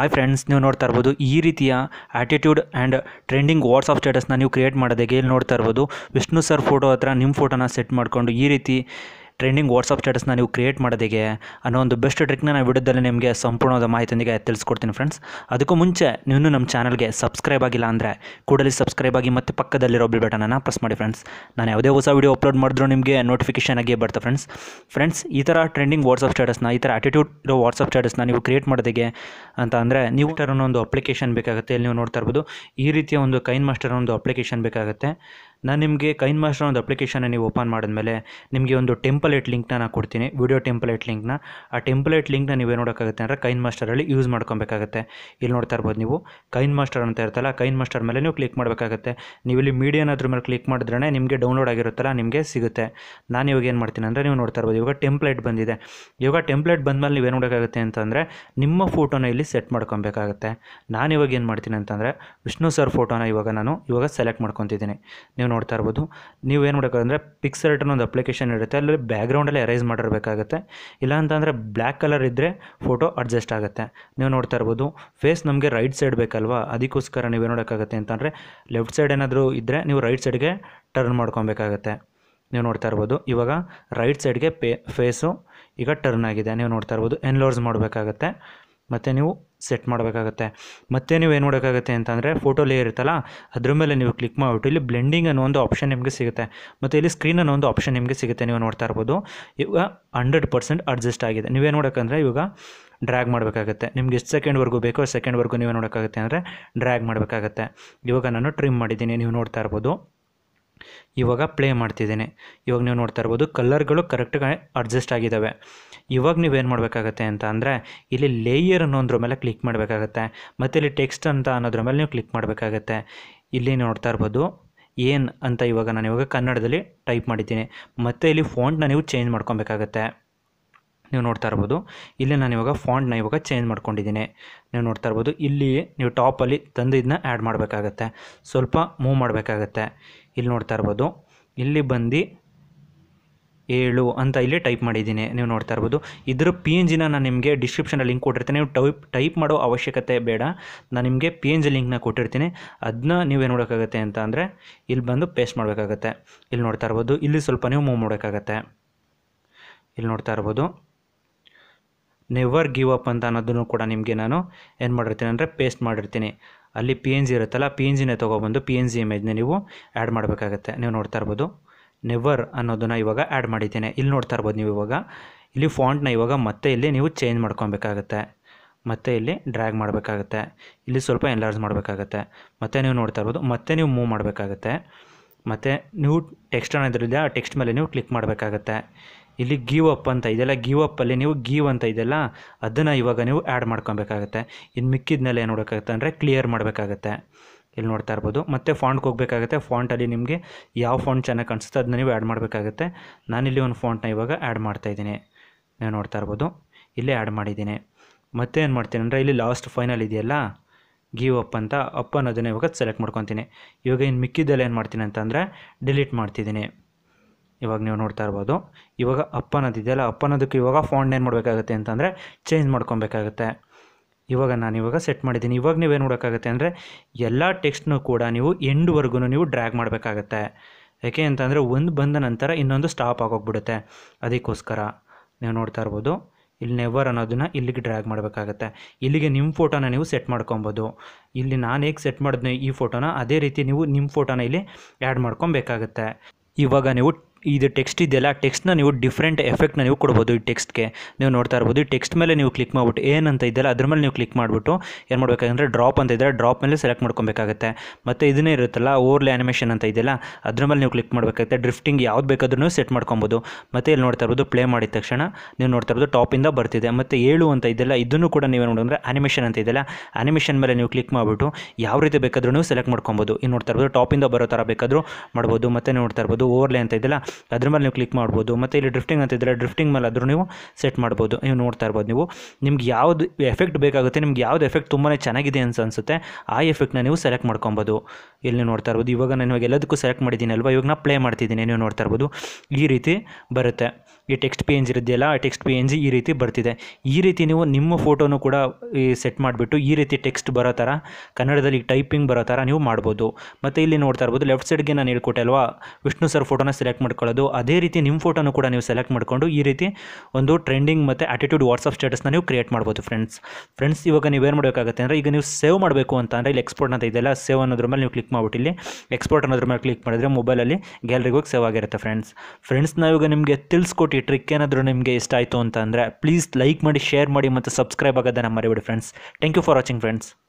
hi friends ನೀವು ನೋಡ್ತಾ ಇರ್ಬೋದು ಈ ರೀತಿಯ ಆ್ಯಟಿಟ್ಯೂಡ್ ಆ್ಯಂಡ್ ಟ್ರೆಂಡಿಂಗ್ ವಾಟ್ಸಪ್ ಸ್ಟೇಟಸ್ನ ನೀವು ಕ್ರಿಯೇಟ್ ಮಾಡೋದಕ್ಕೆ ಇಲ್ಲಿ ನೋಡ್ತಾ ಇರ್ಬೋದು ವಿಷ್ಣು ಸರ್ ಫೋಟೋ ಹತ್ರ ನಿಮ್ಮ ಫೋಟೋನ ಸೆಟ್ ಮಾಡಿಕೊಂಡು ಈ ರೀತಿ ಟ್ರೆಂಡಿಂಗ್ ವಾಟ್ಸಪ್ ಸ್ಟೇಟಸ್ನ ನೀವು ಕ್ರಿಯೇಟ್ ಮಾಡೋದಕ್ಕೆ ಅನ್ನೋ ಒಂದು ಬೆಸ್ಟ್ ಟ್ರಿಕ್ನ ನಾನು ವಿಡಿಯೋದಲ್ಲಿ ನಿಮಗೆ ಸಂಪೂರ್ಣವಾದ ಮಾಹಿತಿಯೊಂದಿಗೆ ತಿಳಿಸ್ಕೊಡ್ತೀನಿ ಫ್ರೆಂಡ್ಸ್ ಅದಕ್ಕೂ ಮುಂಚೆ ನೀವು ನಮ್ಮ ಚಾನಲ್ಗೆ ಸಬ್ಸ್ಕ್ರೈಬ್ ಆಗಿಲ್ಲ ಅಂದರೆ ಕೂಡಲೇ ಸಬ್ಸ್ಕ್ರೈಬ್ ಆಗಿ ಮತ್ತು ಪಕ್ಕದಲ್ಲಿರೋ ಬಿಲ್ ಬಟನನ್ನು ಪ್ರೆಸ್ ಮಾಡಿ ಫ್ರೆಂಡ್ಸ್ ನಾನು ಯಾವುದೇ ಹೊಸ ವೀಡಿಯೋ ಅಪ್ಲೋಡ್ ಮಾಡಿದ್ರು ನಿಮಗೆ ನೋಟಿಫಿಕೇಷನ್ ಆಗಿ ಬರುತ್ತೆ ಫ್ರೆಂಡ್ಸ್ ಫ್ರೆಂಡ್ಸ್ ಈ ಥರ ಟ್ರೆಂಡಿಂಗ್ ವಾಟ್ಸಪ್ ಸ್ಟೇಟಸ್ನ ಈ ಥರ ಆಟಿಟ್ಯೂಡ್ ಇರೋ ವಾಟ್ಸಪ್ ಸ್ಟೇಟಸ್ನ ನೀವು ಕ್ರಿಯೇಟ್ ಮಾಡೋದಕ್ಕೆ ಅಂತ ಅಂದರೆ ನೀವು ಟರ್ ಅನ್ನೋ ಒಂದು ಅಪ್ಲಿಕೇಶನ್ ಬೇಕಾಗುತ್ತೆ ಇಲ್ಲಿ ನೀವು ನೋಡ್ತಾ ಇರ್ಬೋದು ಈ ರೀತಿಯ ಒಂದು ಕೈನ್ ಮಾಸ್ಟರ್ ಒಂದು ಅಪ್ಲಿಕೇಶನ್ ಬೇಕಾಗುತ್ತೆ ನಾನು ನಿಮಗೆ ಕೈನ್ ಮಾಸ್ಟರ್ ಒಂದು ಅಪ್ಲಿಕೇಶನ್ನ ನೀವು ಓಪನ್ ಮಾಡಿದ್ಮೇಲೆ ನಿಮಗೆ ಒಂದು ಟೆಂಪಲೇಟ್ ಲಿಂಕ್ನ ನಾನು ಕೊಡ್ತೀನಿ ವಿಡಿಯೋ ಟೆಂಪಲೇಟ್ ಲಿಂಕ್ನ ಆ ಟೆಂಪಲೇಟ್ ಲಿಂಕ್ನ ನೀವೇ ನೋಡೋಕ್ಕಾಗುತ್ತೆ ಅಂದರೆ ಕೈನ್ ಮಾಸ್ಟರಲ್ಲಿ ಯೂಸ್ ಮಾಡ್ಕೊಬೇಕಾಗುತ್ತೆ ಇಲ್ಲಿ ನೋಡ್ತಾ ಇರ್ಬೋದು ನೀವು ಕೈನ್ ಮಾಸ್ಟರ್ ಅಂತ ಇರ್ತಲ್ಲ ಕೈನ್ ಮಾಸ್ಟರ್ ಮೇಲೆ ನೀವು ಕ್ಲಿಕ್ ಮಾಡಬೇಕಾಗುತ್ತೆ ನೀವು ಇಲ್ಲಿ ಮೀಡಿಯನ್ ಅದ್ರ ಮೇಲೆ ಕ್ಲಿಕ್ ಮಾಡಿದ್ರೇ ನಿಮಗೆ ಡೌನ್ಲೋಡ್ ಆಗಿರುತ್ತಲ್ಲ ನಿಮಗೆ ಸಿಗುತ್ತೆ ನಾನು ಇವಾಗ ಏನು ಮಾಡ್ತೀನಿ ಅಂದರೆ ನೀವು ನೋಡ್ತಾ ಇರ್ಬೋದು ಇವಾಗ ಟೆಂಪ್ಲೇಟ್ ಬಂದಿದೆ ಇವಾಗ ಟೆಂಪ್ಲೇಟ್ ಬಂದಮೇಲೆ ನೀವೇನು ನೋಡೋಕ್ಕಾಗುತ್ತೆ ಅಂತಂದರೆ ನಿಮ್ಮ ಫೋಟೋನ ಇಲ್ಲಿ ಸೆಟ್ ಮಾಡ್ಕೊಬೇಕಾಗುತ್ತೆ ನಾನು ಇವಾಗ ಏನು ಮಾಡ್ತೀನಿ ಅಂತಂದರೆ ವಿಷ್ಣು ಸರ್ ಫೋಟೋನ ಇವಾಗ ನಾನು ಇವಾಗ ಸೆಲೆಕ್ಟ್ ಮಾಡ್ಕೊತಿದ್ದೀನಿ ನೀವು ನೋಡ್ತಾ ಇರ್ಬೋದು ನೀವು ಏನು ಮಾಡಬೇಕಾದ್ರೆ ಪಿಕ್ಸೆಲ್ಟ್ ಅನ್ನೋ ಒಂದು ಅಪ್ಲಿಕೇಶನ್ ಇರುತ್ತೆ ಅಲ್ಲಿ ಬ್ಯಾಕ್ಗ್ರೌಂಡಲ್ಲಿ ಅರೈಸ್ ಮಾಡಿರಬೇಕಾಗುತ್ತೆ ಇಲ್ಲ ಅಂತಂದರೆ ಬ್ಲ್ಯಾಕ್ ಕಲರ್ ಇದ್ದರೆ ಫೋಟೋ ಅಡ್ಜಸ್ಟ್ ಆಗುತ್ತೆ ನೀವು ನೋಡ್ತಾ ಇರ್ಬೋದು ಫೇಸ್ ನಮಗೆ ರೈಟ್ ಸೈಡ್ ಬೇಕಲ್ವಾ ಅದಕ್ಕೋಸ್ಕರ ನೀವೇನು ನೋಡೋಕ್ಕಾಗುತ್ತೆ ಅಂತಂದರೆ ಲೆಫ್ಟ್ ಸೈಡ್ ಏನಾದರೂ ಇದ್ದರೆ ನೀವು ರೈಟ್ ಸೈಡ್ಗೆ ಟರ್ನ್ ಮಾಡ್ಕೊಬೇಕಾಗತ್ತೆ ನೀವು ನೋಡ್ತಾ ಇರ್ಬೋದು ಇವಾಗ ರೈಟ್ ಸೈಡ್ಗೆ ಪೇ ಫೇಸು ಈಗ ಟರ್ನ್ ಆಗಿದೆ ನೀವು ನೋಡ್ತಾ ಇರ್ಬೋದು ಎನ್ಲೋರ್ಸ್ ಮಾಡಬೇಕಾಗತ್ತೆ ಮತ್ತು ನೀವು ಸೆಟ್ ಮಾಡಬೇಕಾಗತ್ತೆ ಮತ್ತೆ ನೀವು ಏನು ಮಾಡೋಕ್ಕಾಗುತ್ತೆ ಅಂತಂದರೆ ಫೋಟೋ ಲೇಯರ್ ಇರುತ್ತಲ್ಲ ಅದ್ರ ಮೇಲೆ ನೀವು ಕ್ಲಿಕ್ ಮಾಡಿಬಿಟ್ಟು ಇಲ್ಲಿ ಬ್ಲೆಂಡಿಂಗ್ ಅನ್ನೋ ಒಂದು ಆಪ್ಷನ್ ನಿಮಗೆ ಸಿಗುತ್ತೆ ಮತ್ತು ಇಲ್ಲಿ ಸ್ಕ್ರೀನ್ ಅನ್ನೋ ಒಂದು ಆಪ್ಷನ್ ನಿಮಗೆ ಸಿಗುತ್ತೆ ನೀವು ನೋಡ್ತಾ ಇರ್ಬೋದು ಇವಾಗ ಹಂಡ್ರೆಡ್ ಪರ್ಸೆಂಟ್ ಅಡ್ಜಸ್ಟ್ ಆಗಿದೆ ನೀವೇನು ನೋಡೋಕ್ಕಂದ್ರೆ ಇವಾಗ ಡ್ರ್ಯಾಗ್ ಮಾಡಬೇಕಾಗುತ್ತೆ ನಿಮ್ಗೆ ಎಷ್ಟು ಸೆಕೆಂಡ್ವರೆಗೂ ಬೇಕೋ ಸೆಕೆಂಡ್ವರೆಗೂ ನೀವು ನೋಡೋಕ್ಕಾಗುತ್ತೆ ಅಂದರೆ ಡ್ರ್ಯಾಗ್ ಮಾಡಬೇಕಾಗತ್ತೆ ಇವಾಗ ನಾನು ಟ್ರಿಮ್ ಮಾಡಿದ್ದೀನಿ ನೀವು ನೋಡ್ತಾ ಇರ್ಬೋದು ಇವಾಗ ಪ್ಲೇ ಮಾಡ್ತಿದ್ದೀನಿ ಇವಾಗ ನೀವು ನೋಡ್ತಾ ಇರ್ಬೋದು ಕಲರ್ಗಳು ಕರೆಕ್ಟಾಗಿ ಅಡ್ಜಸ್ಟ್ ಆಗಿದ್ದಾವೆ ಇವಾಗ ನೀವೇನು ಮಾಡಬೇಕಾಗತ್ತೆ ಅಂತ ಅಂದರೆ ಇಲ್ಲಿ ಲೇಯರ್ ಅನ್ನೋದ್ರ ಮೇಲೆ ಕ್ಲಿಕ್ ಮಾಡಬೇಕಾಗತ್ತೆ ಮತ್ತು ಇಲ್ಲಿ ಟೆಕ್ಸ್ಟ್ ಅಂತ ಅನ್ನೋದ್ರ ಮೇಲೆ ನೀವು ಕ್ಲಿಕ್ ಮಾಡಬೇಕಾಗತ್ತೆ ಇಲ್ಲಿ ನೋಡ್ತಾ ಇರ್ಬೋದು ಏನು ಅಂತ ಇವಾಗ ನಾನು ಇವಾಗ ಕನ್ನಡದಲ್ಲಿ ಟೈಪ್ ಮಾಡಿದ್ದೀನಿ ಮತ್ತು ಇಲ್ಲಿ ಫಾಂಟ್ನ ನೀವು ಚೇಂಜ್ ಮಾಡ್ಕೊಬೇಕಾಗತ್ತೆ ನೀವು ನೋಡ್ತಾ ಇರ್ಬೋದು ಇಲ್ಲಿ ನಾನು ಇವಾಗ ಫಾಂಟ್ನ ಇವಾಗ ಚೇಂಜ್ ಮಾಡ್ಕೊಂಡಿದ್ದೀನಿ ನೀವು ನೋಡ್ತಾ ಇರ್ಬೋದು ಇಲ್ಲಿ ನೀವು ಟಾಪಲ್ಲಿ ತಂದು ಇದನ್ನ ಆ್ಯಡ್ ಮಾಡಬೇಕಾಗತ್ತೆ ಸ್ವಲ್ಪ ಮೂವ್ ಮಾಡಬೇಕಾಗತ್ತೆ ಇಲ್ಲಿ ನೋಡ್ತಾ ಇರ್ಬೋದು ಇಲ್ಲಿ ಬಂದು ಏಳು ಅಂತ ಇಲ್ಲಿ ಟೈಪ್ ಮಾಡಿದ್ದೀನಿ ನೀವು ನೋಡ್ತಾ ಇರ್ಬೋದು ಇದ್ರ ಪಿ ಎನ್ ಜಿನ ನಾನು ನಿಮಗೆ ಡಿಸ್ಕ್ರಿಪ್ಷನಲ್ಲಿ ಲಿಂಕ್ ಕೊಟ್ಟಿರ್ತೀನಿ ನೀವು ಟೈಪ್ ಟೈಪ್ ಮಾಡೋ ಅವಶ್ಯಕತೆ ಬೇಡ ನಾನು ನಿಮಗೆ ಪಿ ಎನ್ ಜಿ ಲಿಂಕ್ನ ಕೊಟ್ಟಿರ್ತೀನಿ ಅದನ್ನ ನೀವೇನು ನೋಡೋಕ್ಕಾಗತ್ತೆ ಅಂತ ಅಂದರೆ ಇಲ್ಲಿ ಬಂದು ಪೇಸ್ಟ್ ಮಾಡಬೇಕಾಗತ್ತೆ ಇಲ್ಲಿ ನೋಡ್ತಾ ಇರ್ಬೋದು ಇಲ್ಲಿ ಸ್ವಲ್ಪ ನೀವು ಮೂವ್ ಮಾಡಬೇಕಾಗತ್ತೆ ಇಲ್ಲಿ ನೋಡ್ತಾ ಇರ್ಬೋದು ನೆವರ್ ಗಿವ್ ಅಪ್ ಅಂತ ಅನ್ನೋದನ್ನು ಕೂಡ ನಿಮಗೆ ನಾನು ಏನು ಮಾಡಿರ್ತೀನಿ ಅಂದರೆ ಪೇಸ್ಟ್ ಮಾಡಿರ್ತೀನಿ ಅಲ್ಲಿ ಪಿ ಎನ್ ಜಿ ಇರುತ್ತಲ್ಲ ಪಿ ಎನ್ ಜಿನೇ ತೊಗೊಬಂದು ಪಿ ಎನ್ ಜಿ ಇಮೇಜ್ನ ನೀವು ಆ್ಯಡ್ ಮಾಡಬೇಕಾಗತ್ತೆ ನೀವು ನೋಡ್ತಾ ಇರ್ಬೋದು ನೆವರ್ ಅನ್ನೋದನ್ನು ಇವಾಗ ಆ್ಯಡ್ ಮಾಡಿದ್ದೇನೆ ಇಲ್ಲಿ ನೋಡ್ತಾ ಇರ್ಬೋದು ನೀವು ಇವಾಗ ಇಲ್ಲಿ ಫಾಂಟ್ನ ಇವಾಗ ಮತ್ತೆ ಇಲ್ಲಿ ನೀವು ಚೇಂಜ್ ಮಾಡ್ಕೊಬೇಕಾಗತ್ತೆ ಮತ್ತೆ ಇಲ್ಲಿ ಡ್ರ್ಯಾಗ್ ಮಾಡಬೇಕಾಗತ್ತೆ ಇಲ್ಲಿ ಸ್ವಲ್ಪ ಎನ್ಲಾರ್ಜ್ ಮಾಡಬೇಕಾಗತ್ತೆ ಮತ್ತೆ ನೀವು ನೋಡ್ತಾ ಇರ್ಬೋದು ಮತ್ತೆ ನೀವು ಮೂವ್ ಮಾಡಬೇಕಾಗತ್ತೆ ಮತ್ತು ನೀವು ಟೆಕ್ಸ್ಟ್ ಅನ್ನೋದ್ರಿಂದ ಆ ಟೆಕ್ಸ್ಟ್ ಮೇಲೆ ನೀವು ಕ್ಲಿಕ್ ಮಾಡಬೇಕಾಗತ್ತೆ ಇಲ್ಲಿ ಗೀವ್ ಅಪ್ ಅಂತ ಇದೆಯಲ್ಲ ಗೀವ್ ಅಪ್ಪಲ್ಲಿ ನೀವು ಗೀವ್ ಅಂತ ಇದೆಯಲ್ಲ ಅದನ್ನು ಇವಾಗ ನೀವು ಆ್ಯಡ್ ಮಾಡ್ಕೊಬೇಕಾಗತ್ತೆ ಇನ್ನು ಮಿಕ್ಕಿದ್ಮೇಲೆ ಏನು ನೋಡೋಕ್ಕಾಗುತ್ತೆ ಅಂದರೆ ಕ್ಲಿಯರ್ ಮಾಡಬೇಕಾಗತ್ತೆ ಇಲ್ಲಿ ನೋಡ್ತಾ ಇರ್ಬೋದು ಮತ್ತೆ ಫಾಂಟ್ಗೆ ಹೋಗಬೇಕಾಗುತ್ತೆ ಫಾಂಟಲ್ಲಿ ನಿಮಗೆ ಯಾವ ಫಾಂಟ್ ಚೆನ್ನಾಗಿ ಕಾಣಿಸುತ್ತೆ ಅದನ್ನ ನೀವು ಆ್ಯಡ್ ಮಾಡಬೇಕಾಗುತ್ತೆ ನಾನಿಲ್ಲಿ ಒಂದು ಫಾಂಟ್ನ ಇವಾಗ ಆ್ಯಡ್ ಮಾಡ್ತಾಯಿದ್ದೀನಿ ನೀವು ನೋಡ್ತಾ ಇರ್ಬೋದು ಇಲ್ಲೇ ಆ್ಯಡ್ ಮಾಡಿದ್ದೀನಿ ಮತ್ತೆ ಏನು ಮಾಡ್ತೀನಿ ಅಂದರೆ ಇಲ್ಲಿ ಲಾಸ್ಟ್ ಫೈನಲ್ ಇದೆಯಲ್ಲ ಗೀವ್ ಅಪ್ ಅಂತ ಅಪ್ ಅನ್ನೋದನ್ನ ಇವಾಗ ಸೆಲೆಕ್ಟ್ ಮಾಡ್ಕೊತೀನಿ ಇವಾಗ ಇನ್ನು ಮಿಕ್ಕಿದ್ದೆಲ್ಲ ಏನು ಮಾಡ್ತೀನಿ ಅಂತಂದರೆ ಡಿಲೀಟ್ ಮಾಡ್ತಿದ್ದೀನಿ ಇವಾಗ ನೀವು ನೋಡ್ತಾ ಇರ್ಬೋದು ಇವಾಗ ಅಪ್ ಅನ್ನೋದಿದೆಯಲ್ಲ ಅಪ್ ಅನ್ನೋದಕ್ಕೆ ಇವಾಗ ಫಾಂಟ್ ಏನು ಮಾಡಬೇಕಾಗುತ್ತೆ ಅಂತಂದರೆ ಚೇಂಜ್ ಮಾಡ್ಕೊಬೇಕಾಗತ್ತೆ ಇವಾಗ ನಾನು ಇವಾಗ ಸೆಟ್ ಮಾಡಿದ್ದೀನಿ ಇವಾಗ ನೀವೇನು ನೋಡೋಕ್ಕಾಗತ್ತೆ ಅಂದರೆ ಎಲ್ಲ ಟೆಕ್ಸ್ಟ್ನೂ ಕೂಡ ನೀವು ಎಂಡ್ವರೆಗೂ ನೀವು ಡ್ರ್ಯಾಗ್ ಮಾಡಬೇಕಾಗತ್ತೆ ಯಾಕೆ ಅಂತಂದರೆ ಒಂದು ಬಂದ ನಂತರ ಇನ್ನೊಂದು ಸ್ಟಾಪ್ ಆಗೋಗ್ಬಿಡುತ್ತೆ ಅದಕ್ಕೋಸ್ಕರ ನೀವು ನೋಡ್ತಾ ಇರ್ಬೋದು ಇಲ್ಲಿ ನೆವರ್ ಅನ್ನೋದನ್ನ ಇಲ್ಲಿಗೆ ಡ್ರ್ಯಾಗ್ ಮಾಡಬೇಕಾಗತ್ತೆ ಇಲ್ಲಿಗೆ ನಿಮ್ಮ ಫೋಟೋನ ನೀವು ಸೆಟ್ ಮಾಡ್ಕೊಬೋದು ಇಲ್ಲಿ ನಾನು ಹೇಗೆ ಸೆಟ್ ಮಾಡಿದ್ನೋ ಈ ಫೋಟೋನ ಅದೇ ರೀತಿ ನೀವು ನಿಮ್ಮ ಫೋಟೋನ ಇಲ್ಲಿ ಆ್ಯಡ್ ಮಾಡ್ಕೊಬೇಕಾಗತ್ತೆ ಇವಾಗ ನೀವು ಇದು ಟೆಕ್ಸ್ಟ್ ಇದೆಯಲ್ಲ ಟೆಕ್ಸ್ಟ್ನ ನೀವು ಡಿಫ್ರೆಂಟ್ ಎಫೆಕ್ಟ್ನ ನೀವು ಕೊಡ್ಬೋದು ಈ ಟೆಕ್ಸ್ಟ್ಗೆ ನೀವು ನೋಡ್ತಾ ಇರ್ಬೋದು ಈ ಟೆಕ್ಸ್ಟ್ ಮೇಲೆ ನೀವು ಕ್ಲಿಕ್ ಮಾಡಿಬಿಟ್ಟು ಏನಂತ ಇದೆಯಲ್ಲ ಅದ್ರ ಮೇಲೆ ನೀವು ಕ್ಲಿಕ್ ಮಾಡಿಬಿಟ್ಟು ಏನು ಮಾಡಬೇಕಾಗಂದ್ರೆ ಡ್ರಾಪ್ ಅಂತ ಇದ್ದರೆ ಡ್ರಾಪ್ ಮೇಲೆ ಸೆಲೆಕ್ಟ್ ಮಾಡ್ಕೊಬೇಕಾಗತ್ತೆ ಮತ್ತು ಇದನ್ನೇ ಇರುತ್ತಲ್ಲ ಓವರ್ಲೆ ಆನಿಮೇಷನ್ ಅಂತ ಇದೆಯಲ್ಲ ಅದ್ರ ಮೇಲೆ ನೀವು ಕ್ಲಿಕ್ ಮಾಡಬೇಕಾಗುತ್ತೆ ಡ್ರಿಫ್ಟಿಂಗ್ ಯಾವ್ದು ಬೇಕಾದ್ರೂ ನೀವು ಸೆಟ್ ಮಾಡ್ಕೊಬೋದು ಮತ್ತು ಇಲ್ಲಿ ನೋಡ್ತಾ ಇರ್ಬೋದು ಪ್ಲೇ ಮಾಡಿದ ತಕ್ಷಣ ನೀವು ನೋಡ್ತಾ ಇರ್ಬೋದು ಟಾಪಿಂದ ಬರ್ತಿದೆ ಮತ್ತು ಏಳು ಅಂತ ಇದೆಯಲ್ಲ ಇದನ್ನು ಕೂಡ ನೀವು ನೋಡಿದ್ರೆ ಆನಿಮೇಷನ್ ಅಂತ ಇದೆಯಲ್ಲ ಆನಿಮೇಷನ್ ಮೇಲೆ ನೀವು ಕ್ಲಿಕ್ ಮಾಡಿಬಿಟ್ಟು ಯಾವ ರೀತಿ ಬೇಕಾದ್ರೂ ನೀವು ಸೆಲೆಕ್ಟ್ ಮಾಡ್ಕೊಬೋದು ಇನ್ನು ನೋಡ್ತಾ ಇರ್ಬೋದು ಟಾಪಿಂದ ಬರೋ ಥರ ಬೇಕಾದರೂ ಮಾಡ್ಬೋದು ಮತ್ತು ನೋಡ್ತಾ ಇರ್ಬೋದು ಓವರ್ಲೆ ಅಂತ ಇದೆಯಲ್ಲ ಅದ್ರ ಮೇಲೆ ನೀವು ಕ್ಲಿಕ್ ಮಾಡ್ಬೋದು ಮತ್ತು ಇಲ್ಲಿ ಡ್ರಿಫ್ಟಿಂಗ್ ಅಂತ ಇದ್ದರೆ ಡ್ರಿಫ್ಟಿಂಗ್ ಮೇಲೆ ಆದರೂ ನೀವು ಸೆಟ್ ಮಾಡ್ಬೋದು ನೀವು ನೋಡ್ತಾ ಇರ್ಬೋದು ನೀವು ನಿಮ್ಗೆ ಯಾವ್ದು ಎಫೆಕ್ಟ್ ಬೇಕಾಗುತ್ತೆ ನಿಮ್ಗೆ ಯಾವ್ದು ಎಫೆಕ್ಟ್ ತುಂಬಾ ಚೆನ್ನಾಗಿದೆ ಅಂತ ಅನಿಸುತ್ತೆ ಆ ಎಫೆಕ್ಟ್ನ ನೀವು ಸೆಲೆಕ್ಟ್ ಮಾಡ್ಕೊಬೋದು ಇಲ್ಲಿ ನೀವು ನೋಡ್ತಾ ಇರ್ಬೋದು ಇವಾಗ ನಾನು ಇವಾಗ ಎಲ್ಲದಕ್ಕೂ ಸೆಲೆಕ್ಟ್ ಮಾಡಿದ್ದೀನಿ ಅಲ್ವಾ ಇವಾಗ ನಾನು ಪ್ಲೇ ಮಾಡ್ತಿದ್ದೀನಿ ನೀವು ನೋಡ್ತಾ ಇರ್ಬೋದು ಈ ರೀತಿ ಬರುತ್ತೆ ಈ ಟೆಕ್ಸ್ಟ್ ಪಿ ಎನ್ ಜಿ ಇದೆಯಲ್ಲ ಆ ಟೆಕ್ಸ್ಟ್ ಪಿ ಎನ್ ಜಿ ಈ ರೀತಿ ಬರ್ತಿದೆ ಈ ರೀತಿ ನೀವು ನಿಮ್ಮ ಫೋಟೋನು ಕೂಡ ಈ ಸೆಟ್ ಮಾಡಿಬಿಟ್ಟು ಈ ರೀತಿ ಟೆಕ್ಸ್ಟ್ ಬರೋ ಥರ ಕನ್ನಡದಲ್ಲಿ ಟೈಪಿಂಗ್ ಬರೋ ಥರ ನೀವು ಮಾಡ್ಬೋದು ಮತ್ತು ಇಲ್ಲಿ ನೋಡ್ತಾ ಇರ್ಬೋದು ಲೆಫ್ಟ್ ಸೈಡ್ಗೆ ನಾನು ಹೇಳ್ಕೊಟ್ಟೆ ಅಲ್ವಾ ವಿಷ್ಣು ಸರ್ ಫೋಟೋನ ಸೆಲೆಕ್ಟ್ ಮಾಡ್ಕೊಳ್ಳೋದು ಅದೇ ರೀತಿ ನಿಮ್ಮ ಫೋಟೋನು ಕೂಡ ನೀವು ಸೆಲೆಕ್ಟ್ ಮಾಡಿಕೊಂಡು ಈ ರೀತಿ ಒಂದು ಟ್ರೆಂಡಿಂಗ್ ಮತ್ತು ಆಟಿಟ್ಯೂಡ್ ವಾಟ್ಸಪ್ ಸ್ಟೇಟಸ್ನ ನೀವು ಕ್ರಿಯೇಟ್ ಮಾಡ್ಬೋದು ಫ್ರೆಂಡ್ಸ್ ಫ್ರೆಂಡ್ಸ್ ಇವಾಗ ನೀವೇನು ಮಾಡಬೇಕಾಗುತ್ತೆ ಅಂದರೆ ಈಗ ನೀವು ಸೇವ್ ಮಾಡಬೇಕು ಅಂತ ಅಂದರೆ ಇಲ್ಲಿ ಎಕ್ಸ್ಪೋರ್ಟ್ ಅಂತ ಇದೆಯಲ್ಲ ಸೇವ್ ಅನ್ನೋದ್ರ ಮೇಲೆ ನೀವು ಕ್ಲಿಕ್ ಮಾಡ್ಬಿಟ್ಟು ಇಲ್ಲಿ ಎಕ್ಸ್ಪೋರ್ಟ್ ಅನ್ನೋದ್ರ ಮೇಲೆ ಕ್ಲಿಕ್ ಮಾಡಿದ್ರೆ ಮೊಬೈಲಲ್ಲಿ ಗ್ಯಾಲರಿಗೆ ಹೋಗಿ ಸೇವ್ ಆಗಿರುತ್ತೆ ಫ್ರೆಂಡ್ಸ್ ಫ್ರೆಂಡ್ಸ್ ನಾವು ಇವಾಗ ನಿಮಗೆ ತಿಳಿಸ್ಕೊಟ್ಟು ಈ ಟ್ರಿಕ್ ಏನಾದರೂ ನಿಮಗೆ ಇಷ್ಟ ಆಯಿತು ಅಂತ ಅಂದರೆ ಪ್ಲೀಸ್ ಲೈಕ್ ಮಾಡಿ ಶೇರ್ ಮಾಡಿ ಮತ್ತು ಸಬ್ಸ್ಕ್ರೈಬ್ ಆಗೋದನ್ನು ಮರಿಬೇಡಿ friends thank you for watching friends